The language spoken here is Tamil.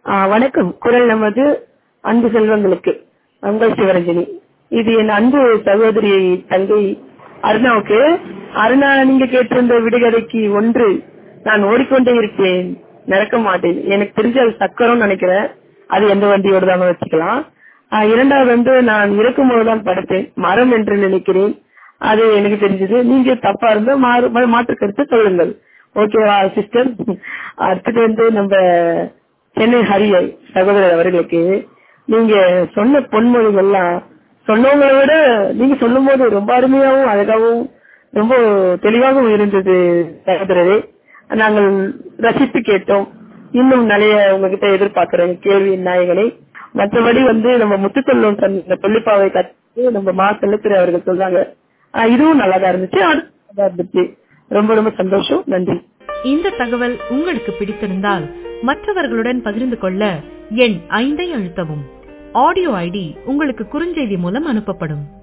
ஆ, வணக்கம் குரல் நமது அன்பு செல்வங்களுக்கு உங்கள் சிவரஞ்சனி இது என் அன்பு சகோதரி தங்கை அருணாவுக்கு அருணா நீங்க கேட்டிருந்த விடுகதைக்கு ஒன்று நான் ஓடிக்கொண்டே இருப்பேன் நடக்க மாட்டேன் எனக்கு தெரிஞ்ச அது சக்கரம் நினைக்கிறேன் அது எந்த வண்டியோட தான் வச்சுக்கலாம் ஆ, இரண்டாவது வந்து நான் இருக்கும்போது தான் படுத்தேன் மரம் என்று நினைக்கிறேன் அது எனக்கு தெரிஞ்சது நீங்க தப்பா இருந்தா மாறு மா- மாற்று கருத்து சொல்லுங்கள் ஓகேவா சிஸ்டர் அடுத்தது வந்து நம்ம சென்னை ஹரி சகோதரர் அவர்களுக்கு நீங்க சொன்ன பொன்மொழிகள்லாம் சொன்னவங்களை விட நீங்க சொல்லும் போது ரொம்ப அருமையாவும் அழகாவும் ரொம்ப தெளிவாகவும் இருந்தது சகோதரரே நாங்கள் ரசித்து கேட்டோம் இன்னும் நிறைய உங்ககிட்ட எதிர்பார்க்கிறேன் கேள்வி நாயகனை மற்றபடி வந்து நம்ம முத்துக்கொள்ளும் இந்த கொல்லிப்பாவை கத்து நம்ம மா செல்லத்துறை அவர்கள் சொல்றாங்க ஆஹ் இதுவும் நல்லாதான் இருந்துச்சு அடுத்து நல்லா இருந்துச்சு ரொம்ப ரொம்ப சந்தோஷம் நன்றி இந்த தகவல் உங்களுக்கு பிடித்திருந்தால் மற்றவர்களுடன் பகிர்ந்து கொள்ள எண் ஐந்தை அழுத்தவும் ஆடியோ ஐடி உங்களுக்கு குறுஞ்செய்தி மூலம் அனுப்பப்படும்